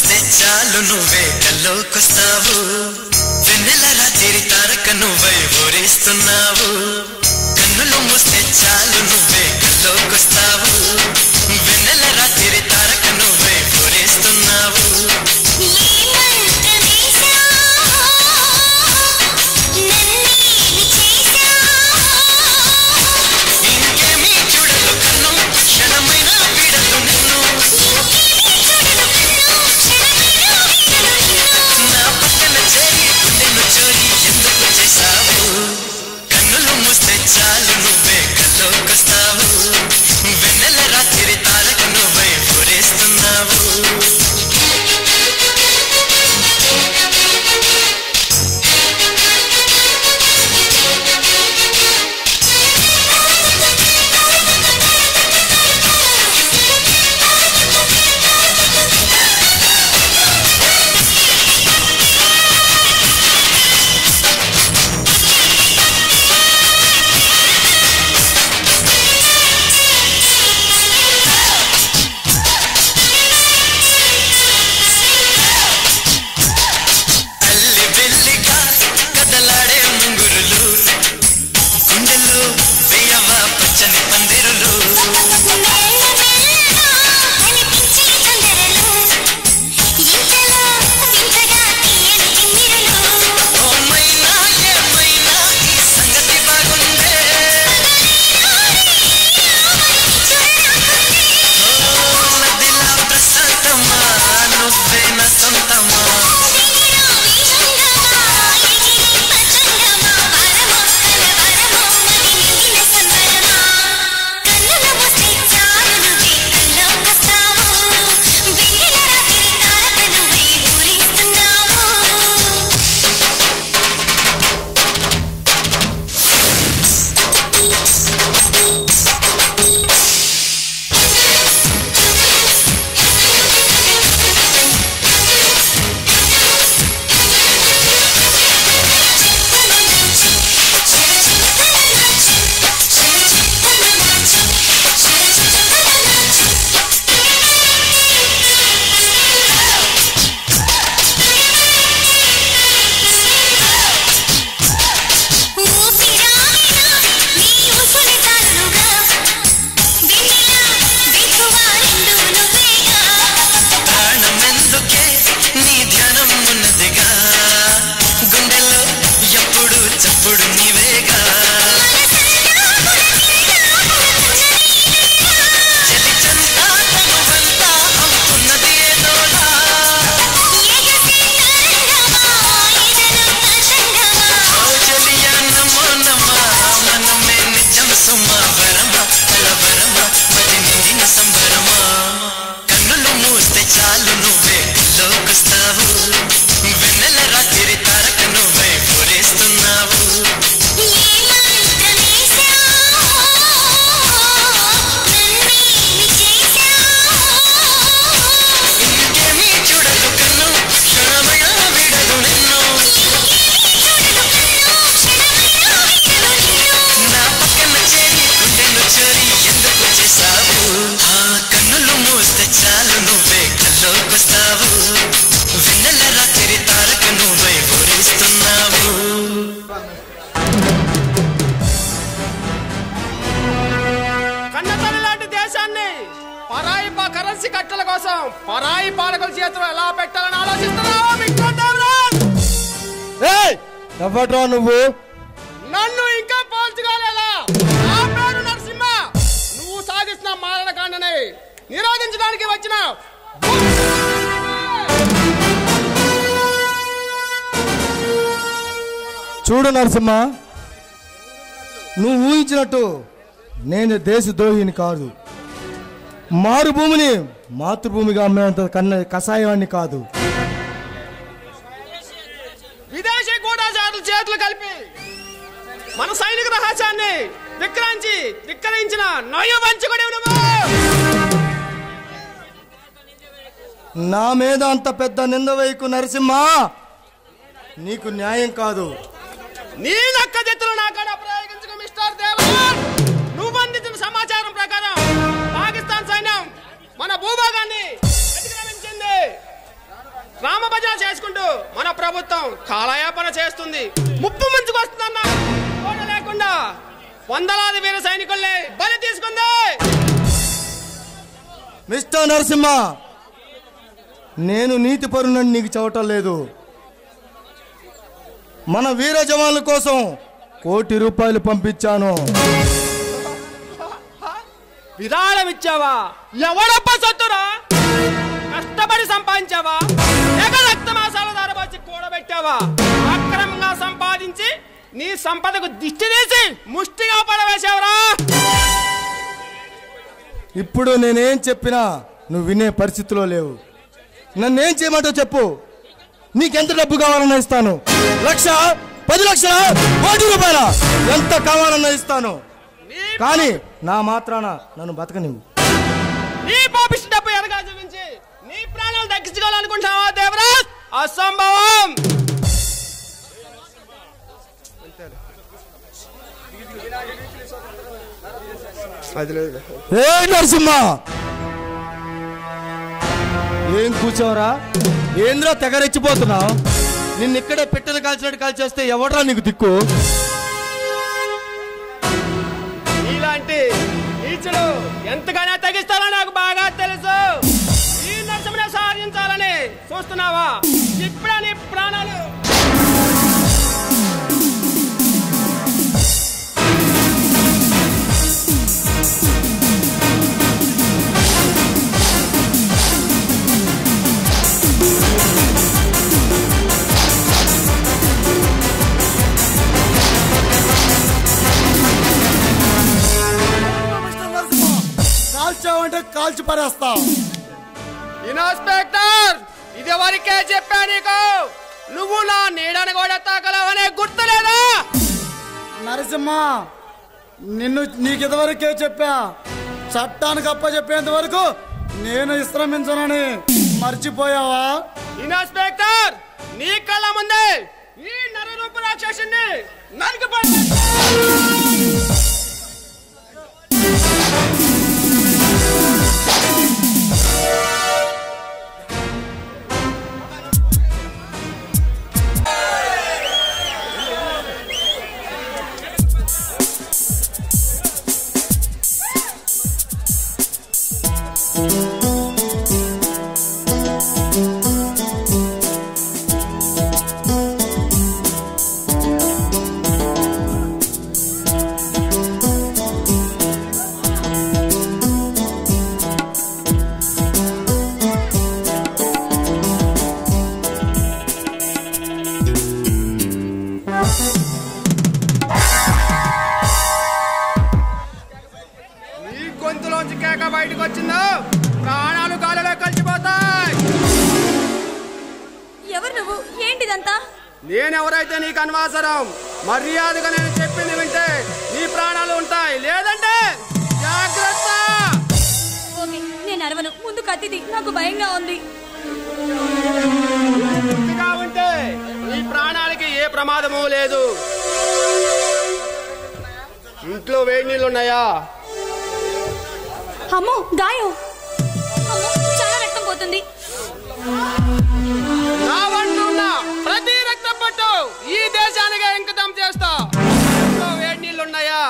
మూస్తే చాలు నువ్వే కల్లోకొస్తావు వెన్నెల రాత్రి తారక నువ్వై ఊరిస్తున్నావు కన్నులు మూస్తే చాలు నువ్వే కల్లోకొస్తావు వెన్నెల రాత్రి తారక నువ్వై ఊరిస్తున్నావు ఇంకేమీ చూడదు కన్ను క్షణమైనా వీడదు నిన్ను నా పక్కన చేరి గుండెను చోరి ఎందుకు చేశావు కన్నులు మూస్తే చాలు నువ్వే కల్లోకొస్తావు వెన్నెల రాత్రి తారక నువ్వై ఊరేస్తున్నావు అల్లి వెల్లిగా కదలాడే ముంగురులు గుండెలు వేయవా పచ్చని పందిరులు ఓ మైనా ఏమైనా ఈ సంగతి బాగుందే ఓ నదిలా ప్రశాంతమా నువ్వే నా సొంతమా ప్రాణమెందుకే నీ ధ్యానం ఉన్నదిగా గుండెలో ఎప్పుడు చప్పుడు నీవేగా చలి చంతా తనువంతా అవుతున్నది ఏదోలా ఓ చెలియా నమో నమా మనమే నిజం సుమా వరమా కలవరమా మది నిండిన సంబరమా కన్నులు మూస్తే చాలు నువ్వే లోకొస్తావు వెన్నెల రాత్రి తారక నువ్వై పూరేస్తున్నావు ఇంకేమీ చూడదు కన్ను క్షణమయ విడదు నిన్ను నా పక్కన చేరి గుండెను చోరి ఎందుకు చేశావు ఆ కన్నులు మూస్తే చాలు నువ్వే కల్లోకొస్తావు వెన్నెల రాత్రి తారక నువ్వై ఊరిస్తున్నావు కన్నతల్లి లాంటి దేశాన్ని పరాయి పా కరెన్సీ కట్టల కోసం పరాయి పాలకుల చేతిలో ఎలా పెట్టాలని ఆలోచిస్తున్నావా విక్రమ్ దేవరాజ్? ఎవడ్రా నువ్వు నన్ను ఇంకా పోల్చుకోలేదా నా పేరు నరసింహ నువ్వు సాగిస్తున్న మారణకాండని నిరోధించడానికి వచ్చిన చూడు నరసింహ నువ్వు ఊహించినట్టు నేను దేశద్రోహిని కాదు మారుభూమిని మాతృభూమిగా అమ్మేంత కన్న కషాయాన్ని కాదు విదేశీ గూఢచారుల చేతులు కలిపి మన సైనిక రహస్యాన్ని విక్రయించి విక్రయించిన నొయ్య వంచుకుని నువ్వు నా మీద అంత పెద్ద నింద వేయకు నరసింహ నీకు న్యాయం కాదు నీ నక్క జత్తులు నా కాడ ప్రయోగించుకో మిస్టర్ దేవర్ నువ్వు అందించిన సమాచారం ప్రకారం పాకిస్తాన్ సైన్యం మన భూభాగాన్ని అతిక్రమించింది రామభజన చేసుకుంటూ మన ప్రభుత్వం కాలయాపన చేస్తుంది ముప్పు ముంచుకొస్తుందన్న ఓడ లేకుండా వందలాది వీర సైనికుల్ని బలి తీసుకుంది మిస్టర్ నరసింహ నేను నీతి పరునని నీకు చెప్పటం లేదు మన వీర జవాన్ల కోసం కోటి రూపాయలు పంపించాను విరాళం ఇచ్చావా ఎవడప్ప సొత్తురా కష్టపడి సంపాదించావా తెగ రక్తమాసాల ధారపోసి కూడబెట్టావా అక్రమంగా సంపాదించి నీ సంపదకు దిష్టి తీసి ముష్టిగా పడవేశావురా ఇప్పుడు నేనేం చెప్పినా నువ్వు వినే పరిస్థితిలో లేవు నన్నేం చేయమంటావు చెప్పు నీకెంత డబ్బు కావాలన్నా ఇస్తాను లక్ష పది లక్షల కోటి రూపాయల ఎంత కావాలన్నా ఇస్తాను నీ కానీ నా మాత్రాన నన్ను బతకనివ్వు నీ పాపిష్టి డబ్బు ఎరగా చూపించి నీ ప్రాణాలు దక్కించుకోవాలనుకుంటున్నావా దేవరాజ్ అసంభవం ఏ నరసింహ ఏం కూర్చోవరా ఏంద్రా తెగరెచ్చిపోతున్నావు నిన్ను ఇక్కడే పెట్టెలు కాల్చినట్టు కాల్చేస్తే ఎవడ్రా నీకు దిక్కు ఇలాంటి నీచుడు ఎంతగానో తగ్గిస్తారో నాకు బాగా తెలుసు ఈ నరసింహనే సాధించాలని చూస్తున్నావా ఇప్పుడే నీ ప్రాణాలు కాల్చావంటే కాల్చి పరేస్తా ఇన్స్పెక్టర్ ఇది వరకే చెప్పా నీకు నువ్వు నా నీడని కూడా తాకలేవనే గుర్తులేదా నరసింహ నిన్ను నీకు ఇదివరకే చెప్పా చట్టానికి అప్ప చెప్పేంత వరకు నేను విశ్రమించనని మర్చిపోయావా ఇన్స్పెక్టర్ నీ కళ్ళ ముందే ఈ నరరూప రాక్షసుని నరికి నీ గొంతులోంచి కేక బయటకు వచ్చిందో ప్రాణాలు గాలిలో కలిసిపోతాయి ఎవరు నువ్వు ఏంటిదంతా నేనెవరైతే నీకు అనవసరం మర్యాదగా నేను చెప్పింది వింటే నీ ప్రాణాలు ఉంటాయి లేదంటే జాగ్రత్త ఓకే నేను అరవను ముందు కత్తిది నాకు భయంగా ఉంది పూర్తిగా ఉంటే నీ ప్రాణాలకి ఏ ప్రమాదము లేదు ఇంట్లో వేడి నీళ్ళు ఉన్నాయా అమ్మో గాయం అమ్మో చాలా రక్తం పోతుంది నా వంటూ ఉన్న ప్రతి రక్తం పట్టు ఈ దేశానికి అంకితం చేస్తా ఇంట్లో వేడి నీళ్ళు ఉన్నాయా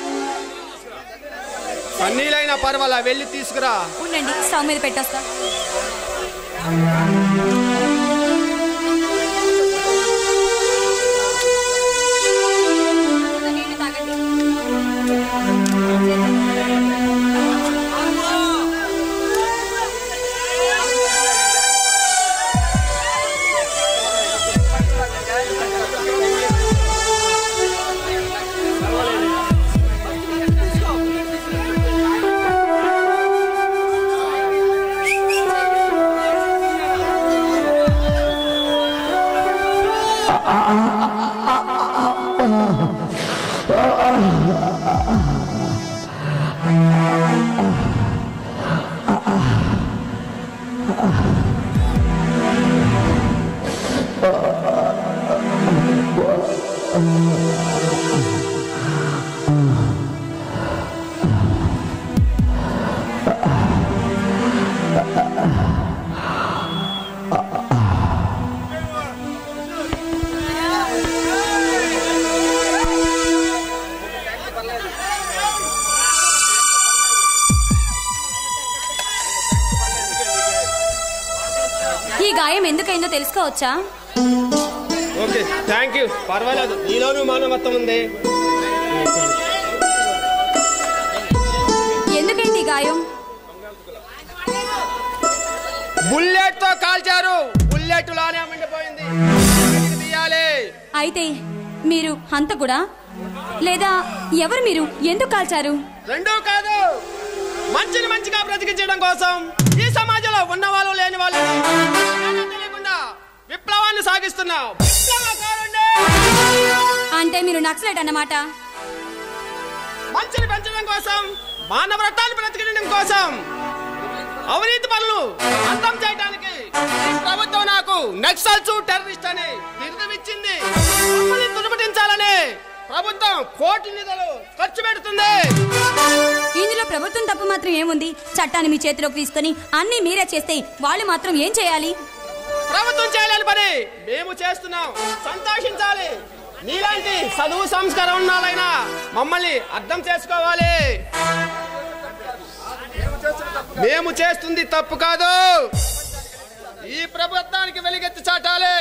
సన్నీలైన పర్వాలా వెళ్ళి తీసుకురా ఉండండి స్టవ్ మీద పెట్టేస్తా నీళ్ళు తాగండి. గాయం ఎందుకైందో తెలుసుకోవచ్చా ఓకే థ్యాంక్ యూ పర్వాలేదు నీలోనూ మానవత్వం ఉంది ఎందుకైంది ఈ గాయం బుల్లెట్ తో కాల్చారు బుల్లెట్ లానే మండిపోయింది తీయాలి అయితే మీరు హంతకుడా లేదా ఎవరు మీరు ఎందుకు కాల్చారు రెండూ కాదు మంచిని మంచిగా బ్రతికించడం కోసం ఈ సమాజంలో ఉన్న వాళ్ళు లేని వాళ్ళు ఏమీ తెలియకుండా విప్లవాన్ని సాగిస్తున్నాం విప్లవకారుణ్ణి! అంటే మీరు నక్సలైట్ అన్నమాట మంచిని పెంచడం కోసం మానవ రక్తాన్ని బ్రతికించడం కోసం అవినీతి పనులు అంతం చేయడానికి ఈ ప్రభుత్వం నాకు నక్సల్స్ టెర్రరిస్ట్ అని బిరుదునిచ్చింది మమ్మల్ని తుదమటించాలని ప్రభుత్వం కోటి నిధులు ఖర్చు పెడుతుంది ఇందులో ప్రభుత్వం తప్పు మాత్రం ఏముంది చట్టాన్ని మీ చేతిలోకి తీసుకొని అన్ని మీరే చేస్తే వాళ్ళు మాత్రం ఏం చేయాలి ప్రభుత్వం చేయలేని పని మేము చేస్తున్నాం సంతోషించాలి నీలాంటి చదువు సంస్కారం ఉన్నాలైనా మమ్మల్ని అర్థం చేసుకోవాలి మేము చేస్తుంది తప్పు కాదు ఈ ప్రభుత్వానికి వెలిగెత్తి చాటాలి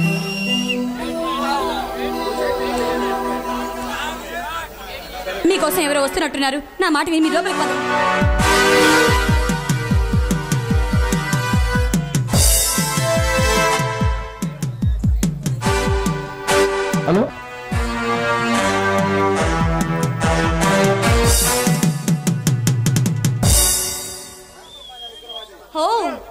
మీకోసం ఎవరో వస్తున్నట్టున్నారు నా మాట విని మీ లోపలికి పద హలో ఓ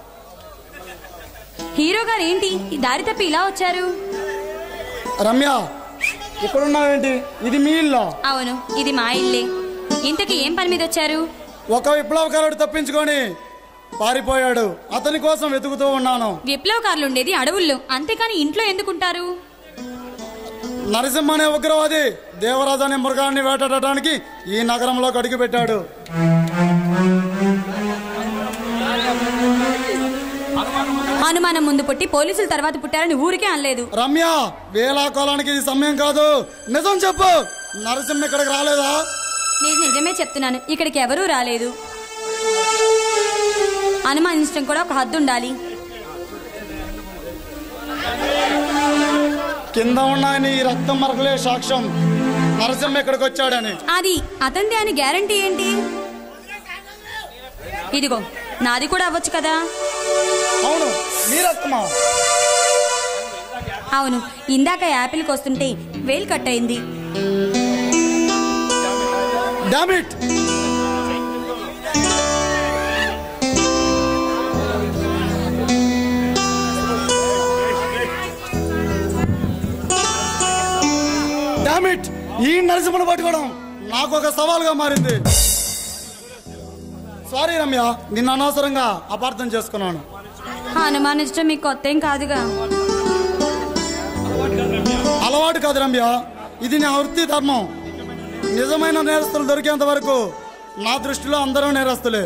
హీరో గారు ఏంటి ఈ దారి తప్పి ఇలా వచ్చారు రమ్య ఇక్కడున్నావేంటి ఇది మీ ఇల్లు అవును ఇది మా ఇల్లే ఇంతకీ ఏం పని మీద వచ్చారు ఒక విప్లవకారుడు తప్పించుకొని పారిపోయాడు అతని కోసం వెతుకుతూ ఉన్నాను విప్లవకారులు ఉండేది అడవుల్లో అంతేకాని ఇంట్లో ఎందుకుంటారు నరసింహ అనే ఉగ్రవాది దేవరాజు అనే మృగాన్ని వేటాడటానికి ఈ నగరంలో అడుగుపెట్టాడు అనుమానం ముందు పుట్టి పోలీసుల తర్వాత పుట్టారని ఊరికే అనలేదు రమ్య వేలాకోలానికి ఇది సమయం కాదు నిజం చెప్పు నరసింహ ఇక్కడికి రాలేదా నేను నిజమే చెప్తున్నాను ఇక్కడికి ఎవరూ రాలేదు అనుమానించడం కూడా ఒక హద్దు ఉండాలి కింద ఉన్న నీ రక్తం మరకలే సాక్ష్యం నరసింహ ఇక్కడికి వచ్చాడని అది అతంది అని గ్యారంటీ ఏంటి ఇదిగో నాది కూడా అవ్వచ్చు కదా అవును నీ రక్తమా అవును ఇందాక యాపిల్కి వస్తుంటే వేలు కట్ అయింది డామిట్ డామిట్ ఈ నరసింహను పట్టుకోవడం నాకు ఒక సవాల్గా మారింది సారీ రమ్య నిన్న అనవసరంగా అపార్థం చేసుకున్నాను అనుమానించడం మీకు కొత్త ఏం కాదుగా అలవాటు కాదు రమ్య ఇది నా వృత్తి ధర్మం నిజమైన నేరస్తులు దొరికేంత వరకు నా దృష్టిలో అందరూ నేరస్తులే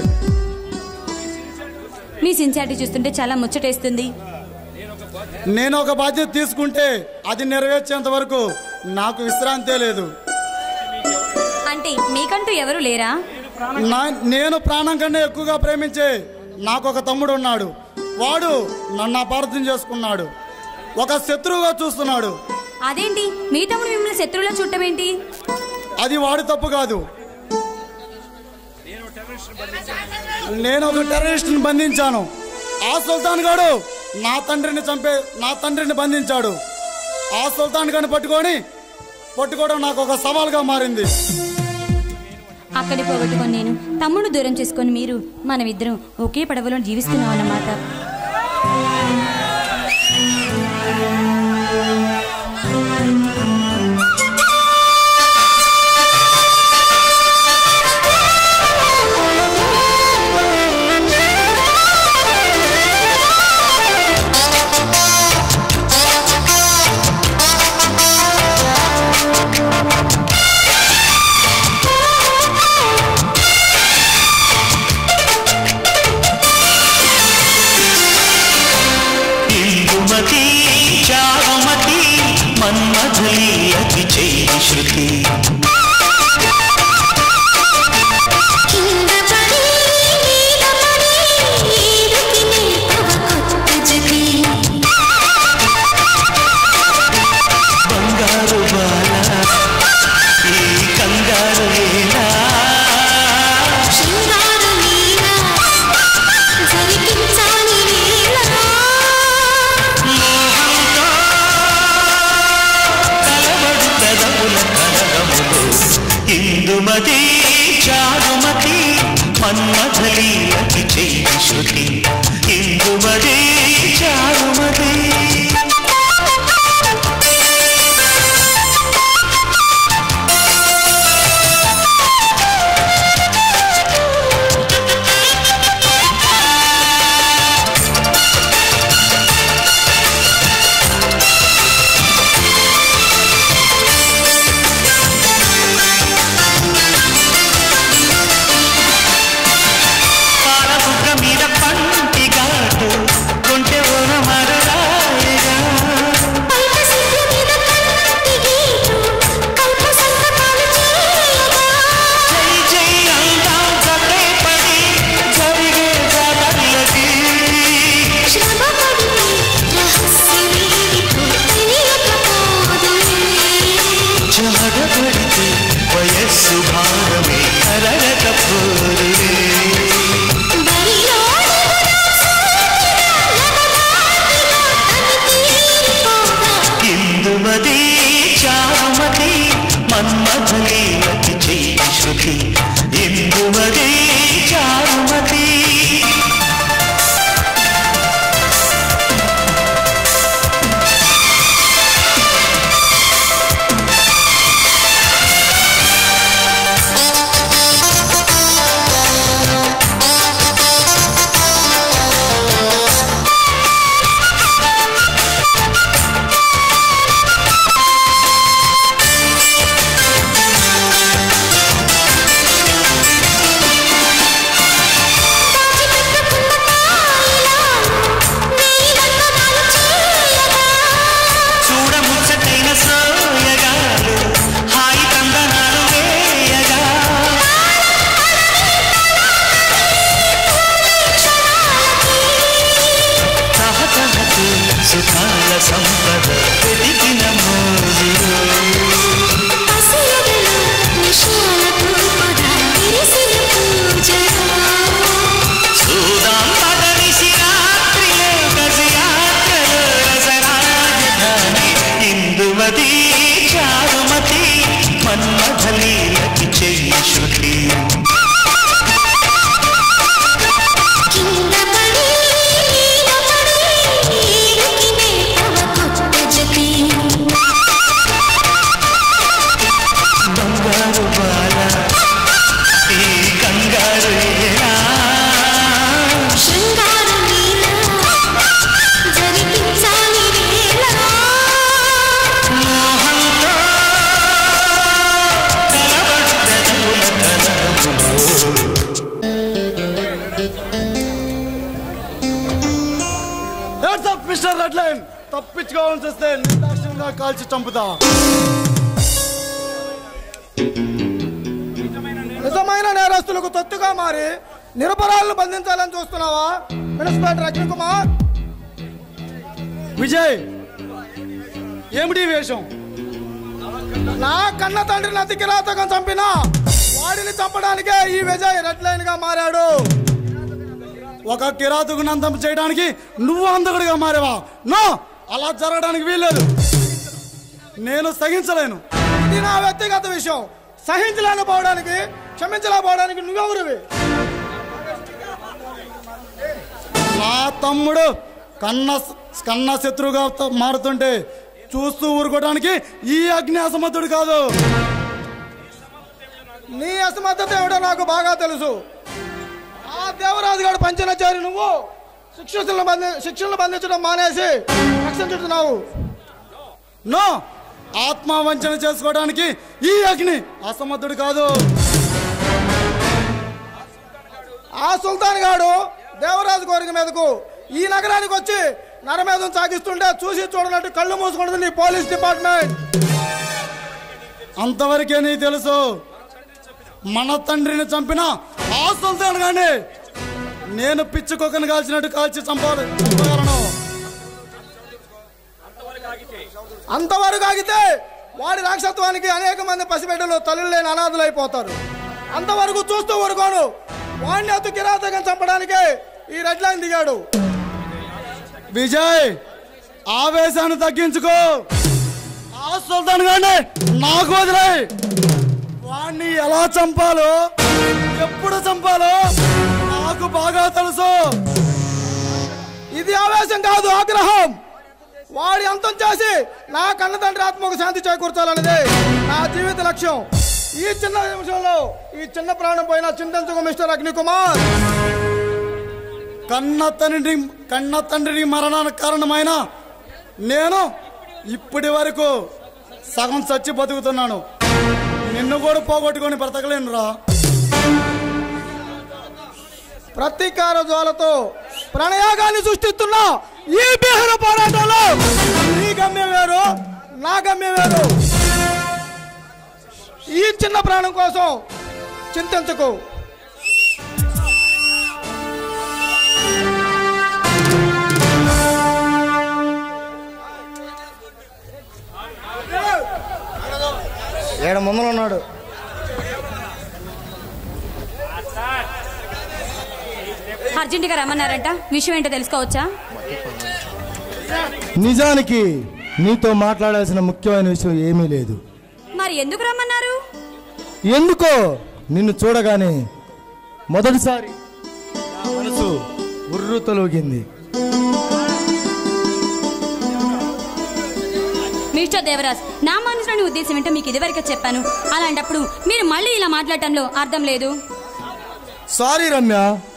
మీ సిన్సియారిటీ చూస్తుంటే చాలా ముచ్చటేస్తుంది నేను ఒక బాధ్యత తీసుకుంటే అది నెరవేర్చేంత వరకు నాకు విశ్రాంతే లేదు అంటే మీకంటూ ఎవరు లేరా నా- నేను ప్రాణం కన్నా ఎక్కువగా ప్రేమించే నాకు ఒక తమ్ముడు ఉన్నాడు వాడు నన్ను అపార్థం చేసుకున్నాడు ఒక శత్రువుగా చూస్తున్నాడు అదేంటి మీ తమ్ముడు మిమ్మల్ని శత్రువులా చూడటం ఏంటి అది వాడి తప్పు కాదు నేను ఒక టెర్రరిస్ట్ని బంధించాను ఆ సుల్తాన్ గాడు నా తండ్రిని చంపే నా తండ్రిని బంధించాడు ఆ సుల్తాన్ గారిని పట్టుకొని పట్టుకోవడం నాకు ఒక సవాల్గా మారింది అక్కడి పోగొట్టుకొని నేను తమ్ముడు దూరం చేసుకొని మీరు మనమిద్దరం ఒకే పడవలో జీవిస్తున్నాం అన్నమాట ఇందుమతి చారుమతి మన్మథలి అతి చేయి శృతి కిందపడి నీలపడి ఈడుకి నిల్పవ కొత్త జతి ఇందుమతి చారుమతి మన్మథలీలకి చెయ్యి శృతి ఇందుమతి చారుమతి పాలబుగ్గ మీద పంటి ఘాటు కొంటె ఓన మరరాయగా జై జై అందా జతే పడి జరిగే జాతరలకి జాడబడితే వయస్సు భారమే కరగకపోరే ఇందుమతి చారుమతి మన్మథలీలకి చెయ్యి శృతి ఇందుమతి చారుమతి చూడ ముచ్చటైన సోయగాలు హాయి కందనాలు వేయగా తహతహకు సుఖాల సంపద వెతికిన మోజులో చూదాం పదనిసి రాత్రిలో గజయాత్రలో రసరాజధాని ఇందుమతి చారుమతి మన్మథలీలకి చెయ్యి శృతి బంగారు బాల ఈ కంగారు ఏనా మోహంతో కలబడ్డదవుల తలపులో వాట్సాప్ మిస్టర్ రెడ్ లైన్ తప్పించుకోవాలని చూస్తే నిర్దాక్షిణ్యంగా కాల్చి చంపుతా నిజమైన నేరస్తులకు తొత్తుగా మారి నిరపరాలను బంధించాలని చూస్తున్నావా మున్సిపాలిటీ అగ్ని కుమార్ విజయ్ ఏమిటి ఈ వేషం నా కన్న తండ్రిని అతి కిరాతకం చంపినా వాడిని చంపడానికే ఈ విజయ్ రెడ్ లైన్ గా మారాడు ఒక కిరాతుకు నందం చేయడానికి నువ్వు అందకుడిగా మారేవా నో అలా జరగడానికి వీల్లేదు నేను సహించలేను ఇది నా వ్యక్తిగత విషయం సహించలేకపోవడానికి క్షమించలేకపోవడానికి నువ్వెవరివి నా తమ్ముడు కన్న కన్న శత్రువుగా త- మారుతుంటే చూస్తూ ఊరుకోవడానికి ఈ అగ్ని అసమర్థుడు కాదు నీ అసమర్థత ఏమిటో నాకు బాగా తెలుసు ఆ దేవరాజు గారు పంచనచారి నువ్వు శిక్షలను బంధి శిక్షలను బంధించడం మానేసి రక్షించుతున్నావు నో ఆత్మవంచన చేసుకోవడానికి ఈ అగ్ని అసమర్థుడు కాదు ఆ సుల్తాన్ గాడు దేవరాజు కోరిక మీదకు ఈ నగరానికి వచ్చి నరమేధం సాగిస్తుంటే చూసి చూడనట్టు కళ్ళు మూసుకుంటుంది నీ పోలీస్ డిపార్ట్మెంట్ అంతవరకే నీ తెలుసు మన తండ్రిని చంపిన ఆ సుల్తాన్ గాని నేను పిచ్చుకొకను కాల్చినట్టు కాల్చి చంపాలి చంపగలను అంతవరకు ఆగితే వాడి రాక్షసత్వానికి అనేక మంది పసిబిడ్డలు తల్లులు లేని అనాథులు అయిపోతారు అంతవరకు చూస్తూ ఊరుకోను వాడిని అతి కిరాతకం చంపడానికే ఈ రెడ్ లైన్ దిగాడు విజయ్ ఆవేశాన్ని తగ్గించుకో ఆ సుల్తాన్ గాని నాకు వదిలే వాణ్ణి ఎలా చంపాలో ఎప్పుడు చంపాలో నాకు బాగా తెలుసు ఇది ఆవేశం కాదు ఆగ్రహం వాడి అంతం చేసి నా కన్నతండ్రి ఆత్మకు శాంతి చేకూర్చాలన్నదే నా జీవిత లక్ష్యం ఈ చిన్న నిమిషంలో ఈ చిన్న ప్రాణం పోయినా చింతించుకో మిస్టర్ అగ్నికుమార్ కన్న తండ్రి కన్న తండ్రిని మరణానికి కారణమైన నేను ఇప్పటి వరకు సగం చచ్చి బతుకుతున్నాను నిన్ను కూడా పోగొట్టుకొని బ్రతకలేను రా ప్రతీకార జ్వాలతో ప్రణయాగాన్ని సృష్టిస్తున్న ఈ బీహన పోరాటంలో నీ గమ్యం వేరు నా గమ్యం వేరు ఈ చిన్న ప్రాణం కోసం చింతించకు ఏడ ముందర ఉన్నాడు అర్జెంటుగా రమ్మన్నారంట విషయం ఏంటో తెలుసుకోవచ్చా నిజానికి నీతో మాట్లాడాల్సిన ముఖ్యమైన విషయం ఏమీ లేదు మరి ఎందుకు రమ్మన్నారు ఎందుకో నిన్ను చూడగానే మొదటిసారి నా మనసు ఉర్రు తొలగింది మిస్టర్ దేవరాజ్ నా మనసులోని ఉద్దేశం ఏంటో మీకు ఇదివరకే చెప్పాను అలాంటప్పుడు మీరు మళ్ళీ ఇలా మాట్లాడటంలో అర్థం లేదు సారీ రమ్య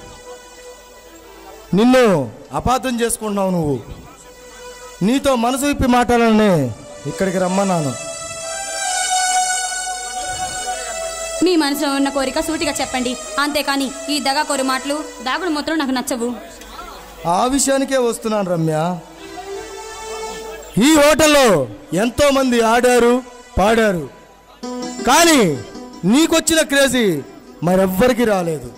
నిన్ను అపార్థం చేసుకుంటున్నావు నువ్వు నీతో మనసు విప్పి మాట్లాడాలనే ఇక్కడికి రమ్మన్నాను మీ మనసులో ఉన్న కోరిక సూటిగా చెప్పండి అంతేకాని ఈ దగా కోరి మాటలు దాగుడు మూతలు నాకు నచ్చవు ఆ విషయానికే వస్తున్నాను రమ్య ఈ హోటల్లో ఎంతో మంది ఆడారు పాడారు కానీ నీకొచ్చిన క్రేజీ మరెవ్వరికి రాలేదు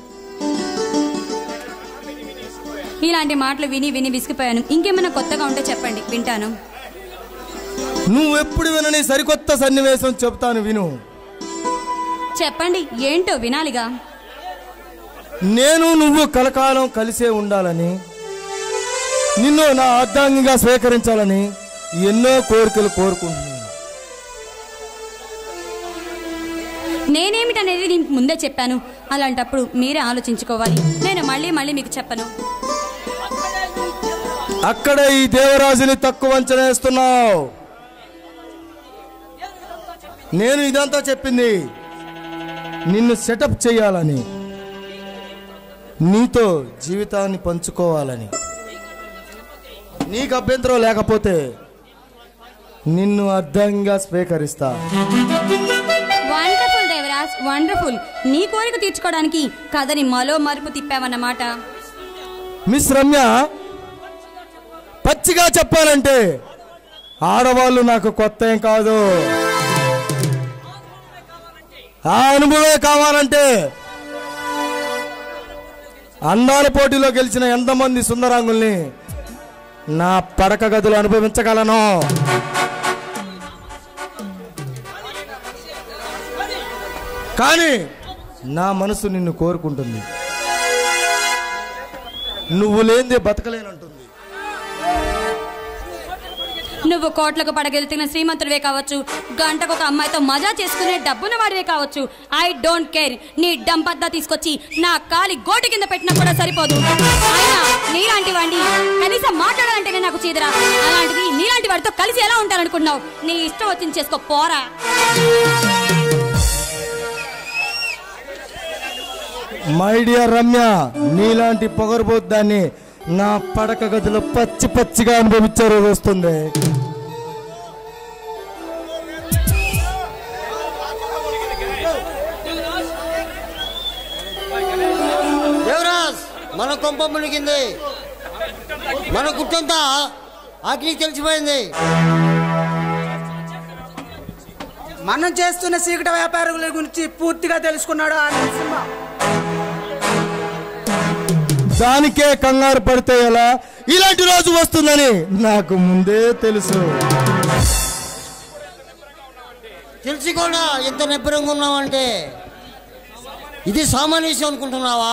ఇలాంటి మాటలు విని విని విసిగిపోయాను ఇంకేమైనా కొత్తగా ఉంటే చెప్పండి వింటాను నువ్వెప్పుడు వినని సరికొత్త సన్నివేశం చెప్తాను విను చెప్పండి ఏంటో వినాలిగా నేను నువ్వు కలకాలం కలిసే ఉండాలని నిన్ను నా అర్ధాంగిగా స్వీకరించాలని ఎన్నో కోరికలు కోరుకుంటున్నాను నేనేమిటనేది నేను ముందే చెప్పాను అలాంటప్పుడు మీరే ఆలోచించుకోవాలి నేను మళ్ళీ మళ్ళీ మీకు చెప్పను అక్కడ ఈ దేవరాజుని తక్కువ అంచనా వేస్తున్నావు నేను ఇదంతా చెప్పింది నిన్ను సెటప్ చేయాలని నీతో జీవితాన్ని పంచుకోవాలని నీకు అభ్యంతరం లేకపోతే నిన్ను అర్థంగా స్వీకరిస్తా వండర్ఫుల్ దేవరాజ్ వండర్ఫుల్ నీ కోరిక తీర్చుకోవడానికి కథని మలో మరుపు తిప్పావన్నమాట మిస్ రమ్య పచ్చిగా చెప్పాలంటే ఆడవాళ్ళు నాకు కొత్త ఏం కాదు ఆ అనుభవమే కావాలంటే అందాల పోటీలో గెలిచిన ఎంతమంది సుందరాంగుల్ని నా పడక గదులు అనుభవించగలను కానీ నా మనసు నిన్ను కోరుకుంటుంది నువ్వు లేనిదే బతకలేనంటుంది నువ్వు కోట్లకు పడగెలుతున్న శ్రీమంతుడివే కావచ్చు గంటకు ఒక అమ్మాయితో మజా చేసుకునే డబ్బున్న వాడివే కావచ్చు ఐ డోంట్ కేర్ నీ డంపద్దా తీసుకొచ్చి నా కాలి గోటి కింద పెట్టినా కూడా సరిపోదు అయినా నీలాంటి వాడిని కనీసం మాట్లాడాలంటేనే నాకు చీదరా అలాంటిది నీలాంటి వాడితో కలిసి ఎలా ఉంటాననుకున్నావు నీ ఇష్టం వచ్చింది చేసుకో పోరా మై డియర్ రమ్య నీలాంటి పొగరబోద్దాన్ని నా పడక గదిలో పచ్చి పచ్చిగా అనుభవించే రోజు వస్తుంది దేవరాజ్ మన కొంప మునిగింది మన గుట్టంతా అగ్నికి తెలిసిపోయింది మనం చేస్తున్న చీకటి వ్యాపారుల గురించి పూర్తిగా తెలుసుకున్నాడు ఆ నరసింహ దానికే కంగారు పడితే ఎలా ఇలాంటి రోజు వస్తుందని నాకు ముందే తెలుసు తెలిసి కూడా ఎంత నిబ్బరంగా ఉన్నావంటే ఇది సామాన్య విషయం అనుకుంటున్నావా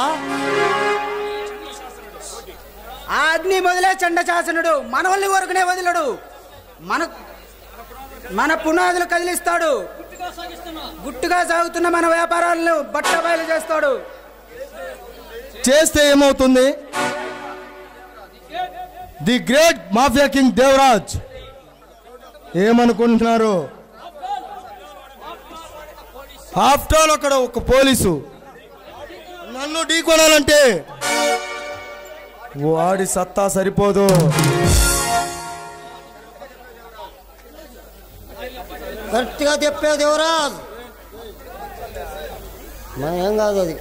ఆ అగ్ని మొదలే చండ శాసనుడు మనవల్ని ఊరుకునే వదిలడు మన మన పునాదులు కదిలిస్తాడు గుట్టుగా సాగుతున్న మన వ్యాపారాలను బట్ట బయలు చేస్తాడు చేస్తే ఏమవుతుంది the great mafia king Devaraj ఏమనుకుంటున్నారు ఆఫ్టర్ ఆల్ అక్కడ ఒక పోలీసు నన్ను ఢీకొనాలంటే వాడి సత్తా సరిపోదు కరెక్ట్గా చెప్పావు దేవరాజ్ మనం ఏం కాదు అది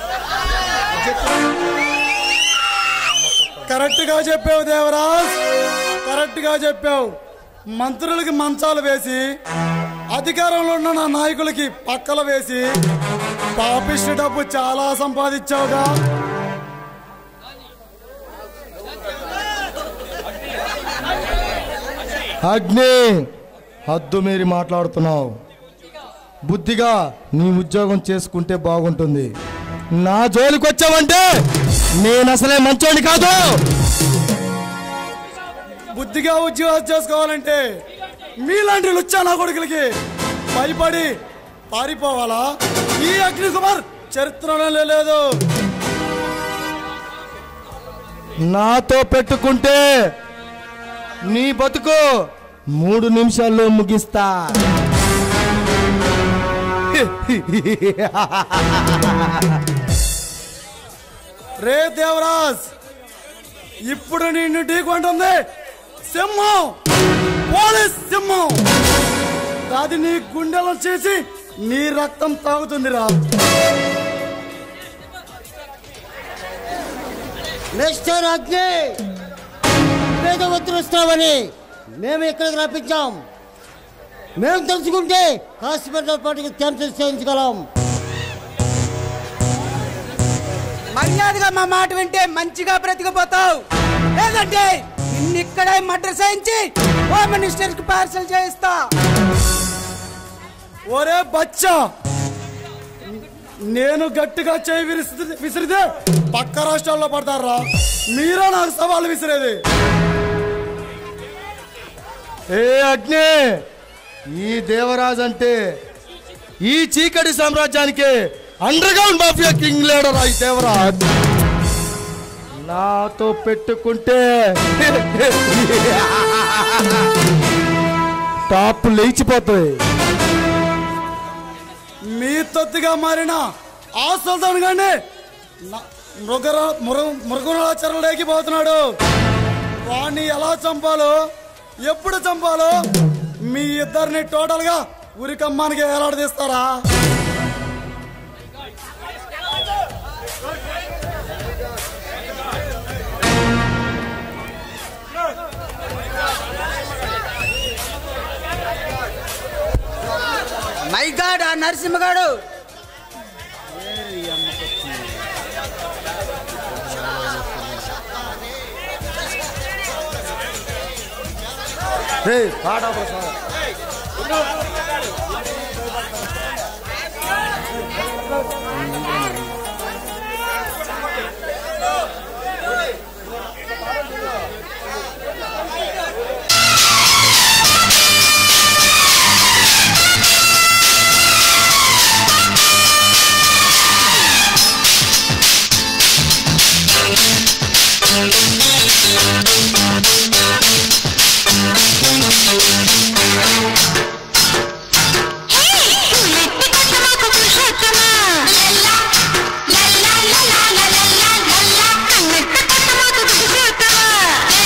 కరెక్ట్ గా చెప్పావు దేవరాజ్ కరెక్ట్ గా చెప్పావు మంత్రులకి మంచాలు వేసి అధికారంలో ఉన్న నా నాయకులకి పక్కల వేసి పాపిష్టి డబ్బు చాలా సంపాదించావుగా అగ్ని హద్దు మీరి మాట్లాడుతున్నావు బుద్ధిగా నీ ఉద్యోగం చేసుకుంటే బాగుంటుంది నా జోలికి వచ్చావంటే నేను అసలే మంచోని కాదు బుద్ధిగా ఉద్యోగాలు చేసుకోవాలంటే మీలాంటి లుచ్చా నా కొడుకులకి భయపడి పారిపోవాలా ఈ అగ్ని కుమార్ చరిత్రలో లేదు నాతో పెట్టుకుంటే నీ బతుకు మూడు నిమిషాల్లో ముగిస్తా రే దేవరాజ్ ఇప్పుడు నిన్ను ఢీకొంటుంది సింహం పోలీస్ సింహం అది నీ గుండెలను చేసి నీ రక్తం తాగుతుందిరా మిస్టర్ అగ్ని పేద వస్తున్నామని మేము ఇక్కడికి రప్పించాం మేము తెలుసుకుంటే హాస్పిటల్ పార్టీకి క్యాన్సర్ చేయించగలం మర్యాదగా మా మాట వింటే మంచిగా బ్రతికిపోతావు లేదంటే నిన్ను ఇక్కడే మర్డర్ చేయించి హోమ్ మినిస్టర్ కి పార్సల్ చేయిస్తా ఒరే బచ్చా నేను గట్టిగా చేయి విసిరి విసిరితే పక్క రాష్ట్రాల్లో పడతారా మీరే నాకు సవాల్ విసిరేది ఏ అగ్ని ఈ దేవరాజ్ అంటే ఈ చీకటి సామ్రాజ్యానికి underground mafia king leader ఈ దేవరాజ్ నాతో పెట్టుకుంటే టాప్ లేచిపోతాయి మీ తొత్తుగా మారిన ఆ సుల్తాన్ గాని మృగర మృగరాచరణలోకి పోతున్నాడు వాణ్ణి ఎలా చంపాలో ఎప్పుడు చంపాలో మీ ఇద్దరిని టోటల్ గా ఉరికమ్మానికి వేలాడదీస్తారా మై గాడ్ ఆ నరసింహగాడు రేయ్, పాడా ప్రసాద్. లల్లా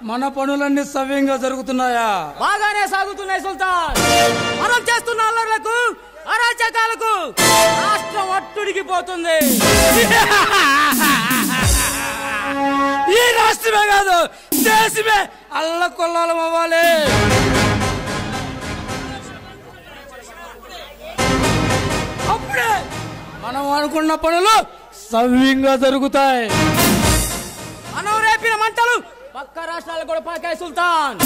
మన పనులన్నీ సవ్యంగా జరుగుతున్నాయా బాగానే సాగుతున్నాయి సుల్తాన్ మనం చేస్తున్న అల్లర్లకు అరాచకాలకు రాష్ట్రం అట్టుడికిపోతుంది ఈ రాష్ట్రమే కాదు దేశమే అల్ల కొల్లాలం అవ్వాలి అప్పుడే మనం అనుకున్న పనులు సవ్యంగా జరుగుతాయి మనం రేపిన మంటలు పక్క రాష్ట్రాలకు కూడా పాకాయి సుల్తాన్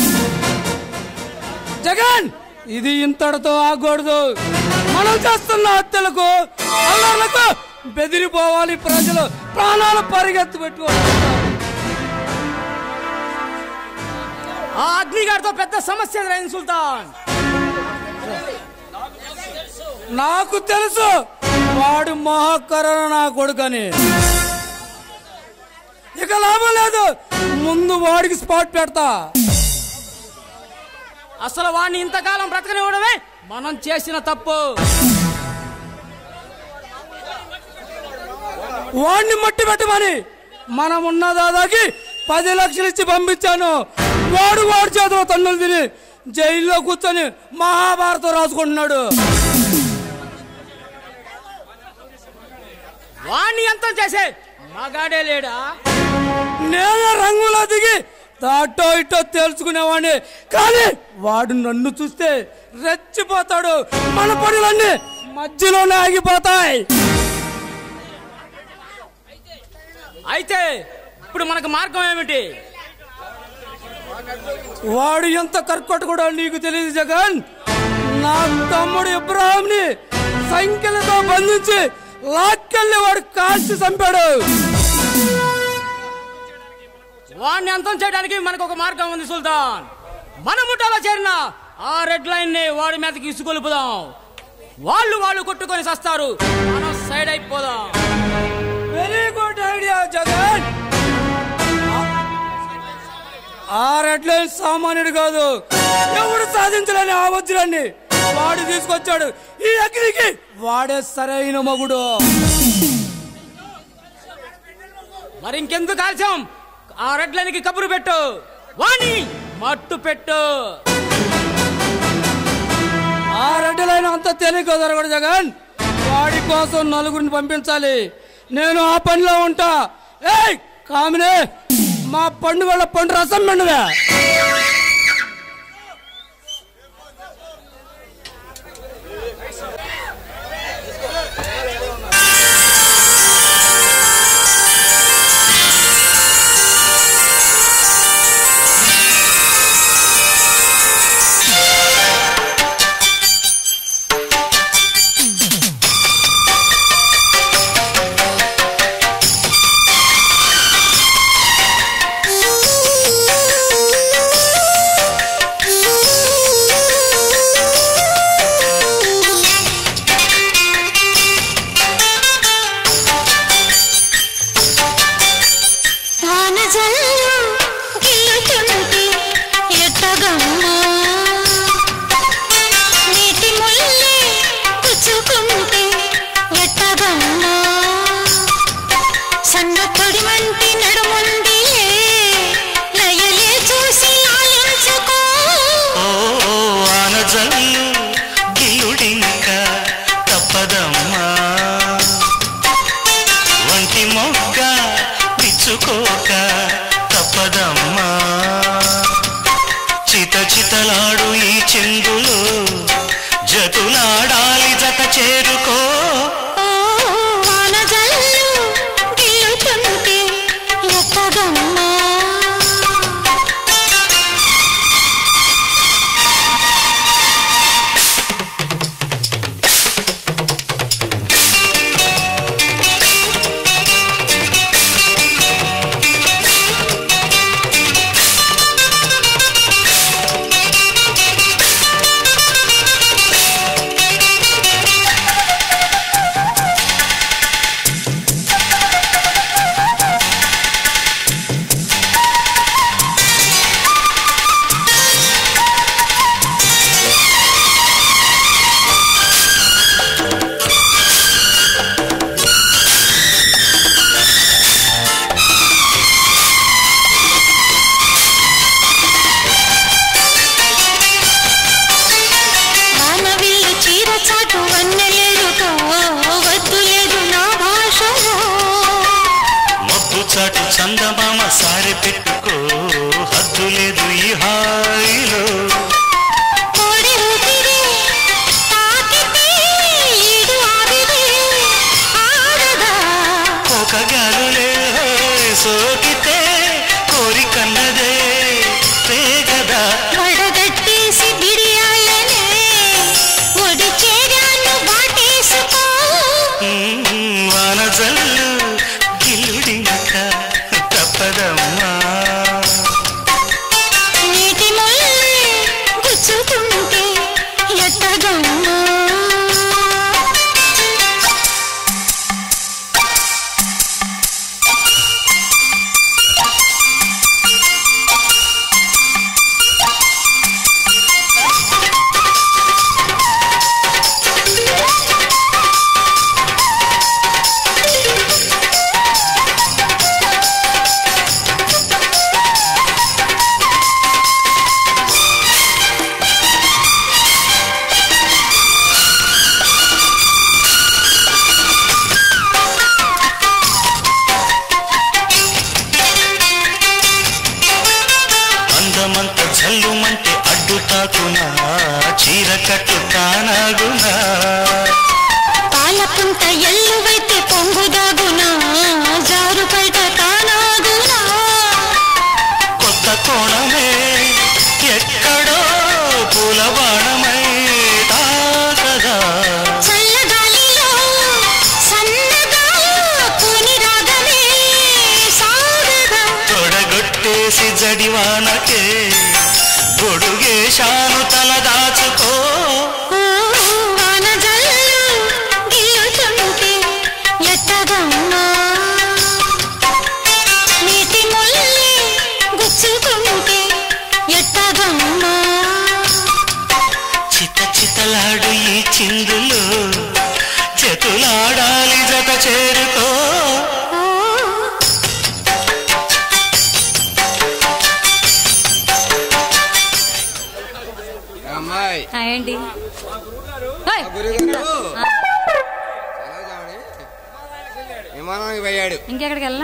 జగన్ ఇది ఇంతటితో ఆగకూడదు మనం చేస్తున్న హత్యలకు అల్లర్లకు బెదిరిపోవాలి ప్రజలు ప్రాణాలు పరిగెత్తు పెట్టుకోవాలి ఆ అగ్నిగారితో పెద్ద సమస్య ఎదురైంది సుల్తాన్ నాకు తెలుసు వాడు మహాకరణ నా కొడుకని ఇక లాభం లేదు ముందు వాడికి స్పాట్ పెడతా అసలు వాడిని ఇంతకాలం బ్రతకనివ్వడమే మనం చేసిన తప్పు వాడిని మట్టి పెట్టమని మనం ఉన్న దాదాకి పది లక్షలు ఇచ్చి పంపించాను వాడు వాడి చేతిలో తన్నులు తిని జైల్లో కూర్చొని మహాభారతం రాసుకుంటున్నాడు వాణ్ణి అంతం చేసే మగాడే లేడా నేను రంగులో దిగి దాటో ఇటో తేల్చుకునేవాడిని కానీ వాడు నన్ను చూస్తే రెచ్చిపోతాడు మన పనులన్నీ మధ్యలోనే ఆగిపోతాయి అయితే ఇప్పుడు మనకు మార్గం ఏమిటి వాడు ఎంత కర్కట కూడా నీకు తెలియదు జగన్ నా తమ్ముడు ఇబ్రాహింని సంఖ్యలతో బంధించి లాక్కెళ్ళి వాడు కాల్చి చంపాడు వాణ్ణి అంతం చేయడానికి మనకు ఒక మార్గం ఉంది సుల్తాన్ మన ముఠాలో చేరిన ఆ రెడ్ లైన్ ని వాడి మీదకి ఇసుకొలుపుదాం వాళ్ళు వాళ్ళు కొట్టుకొని సస్తారు మనం సైడ్ అయిపోదాం వెరీ గుడ్ ఐడియా జగన్ ఆ రెడ్ లైన్ సామాన్యుడు కాదు ఎవడు సాధించలేని ఆ వజ్రాన్ని వాడు తీసుకొచ్చాడు ఈ అగ్నికి వాడే సరైన మగుడు మరి ఇంకెందుకు ఆలస్యం ఆ రెడ్ లైన్ కి కబురు పెట్టు వాణి మట్టు పెట్టు ఆ రెడ్ లైన్ అంత తేలిక జరగడు జగన్ వాడి కోసం నలుగురిని పంపించాలి నేను ఆ పనిలో ఉంటా ఏయ్ కామినే మా పండుగల పండు రసం పండుగ వానజల్లు గిల్లుతుంటే ఎట్టగమ్మా నీటి ముల్లే గుచ్చుకుంటే ఎట్టగమ్మా సన్న తొడిమంటి నడుముంది లయలే చూసి లాలించుకో ఓ ఆనజల్లు గిల్లుడింక తప్పదమ్మా వంటి మొగ్గ పిచ్చుకోక తప్పదమ్మా చిత చితలాడు ఈ చెందులు జతులాడాలి జత చేరుకో ఓ వానజల్లు గిల్లుతుంటే ఎట్టగమ్మా సోకగాలులే సోకితే కోరికన్నదే పేగదా వడగట్టేసి బిడియాలనే ఒడి చేరాను వాటేసుకో వాన జల్లు గిల్లుడింక తప్పదమ్మా నీటి ముల్లే గుచ్చుతుంటే ఎట్టగమ్మా అందమంత జల్లుమంటే అడ్డు తాకునా చీర కట్టు తానాగునా పాలపుంట ఎల్లువైతే పొంగుదాగునా జారు బయట తానాగునా కొత్త కోణమే ఎక్కడో పూల బాణమై తాకదా చల్లగాలిలో సన్నగా కూని రాగమే సాగదా తొడగొట్టేసి జడివానకే గొడుగేశాను తల దాచుకో ఓ వాన జల్లు గిల్లుతుంటే ఎట్టగమ్మా నీటి ముల్లే గుచ్చుకుంటే ఎట్టగమ్మా చిత చితలాడు ఈ చిందులు చెతులాడాలి జత చేరుకో అమ్మాయి ఆ, ఏంటి ఓయ్, ఆ, విమానానికి పోయాడు ఇంకెక్కడికి వెళ్ళా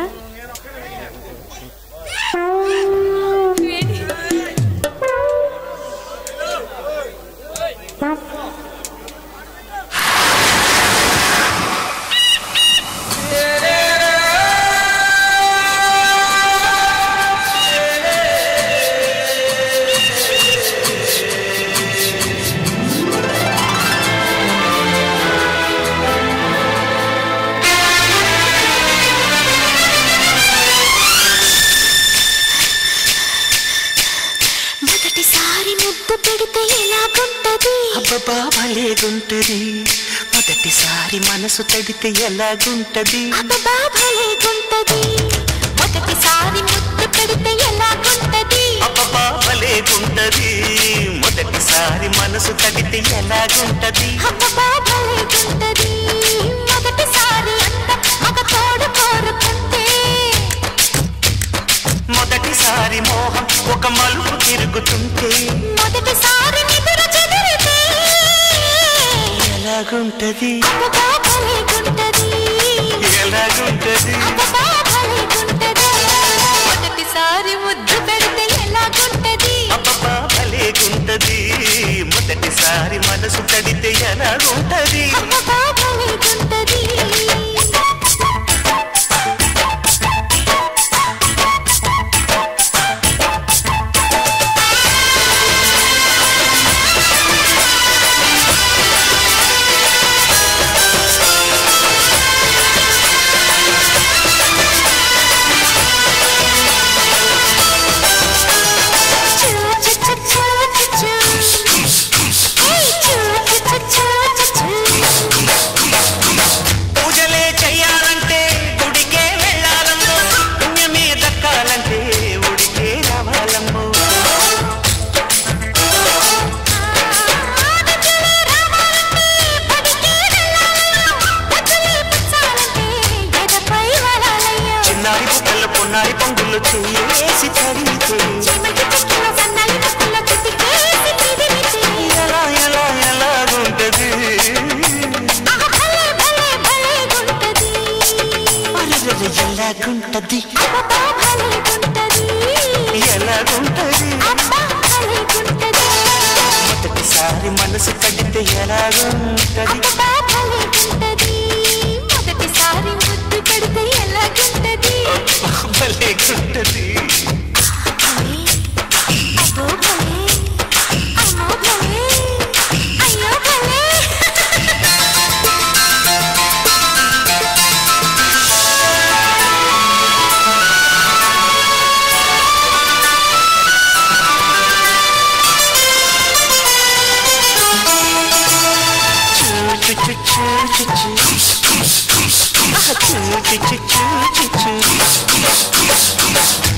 మొదటిసారి ముద్దు పెడితే ఎలాగుంటది అబ్బబ్బా భలేగుంటది మొదటిసారి మనసు తడితే ఎలాగుంటది అబ్బా భలేగుంటది మొదటిసారి ముద్దు పెడితే ఎలాగుంటది అబ్బబ్బా భలేగుంటది మొదటిసారి మనసు తడితే ఎలాగుంటది అబ్బా భలేగుంటది మొదటిసారి అందం మగ తోడు కోరుకుంటే మొదటిసారి మోహం ఒక మలుపు తిరుగుతుంటే మొదటిసారి నిద్ర చెదిరితే ఎలాగుంటది అబ్బా భలేగుంటది ఎలాగుంటది అబ్బా భలేగుంటది మొదటిసారి ముద్దు పెడితే ఎలాగుంటది అబ్బబ్బా భలేగుంటది మొదటిసారి మనసు తడితే ఎలాగుంటది అబ్బా భలేగుంటది పూజలే చెయ్యాలంటే గుడికే వెళ్ళాలమ్మో పుణ్యమే దక్కాలంటే ఉడికే రావాలమ్మో చిన్నారి పుట్టల పొన్నారి పొంగులు చేసి తడితే ఎలా ఎలా ఎలాగుంటది అరెరెరె, ఎలాగుంటది ఎలాగుంటది మొదటిసారి మనసు కడితే ఎలాగుంటది మొదటిసారి ముద్దు పెడితే ఎలా భలే గుంటది అబ్బో భలే అమ్మో భలే అయ్యో భలే చూ చూ చూ చూ చూ చూ. ఆహా, చూ చూ చూ చూ చూ చూ.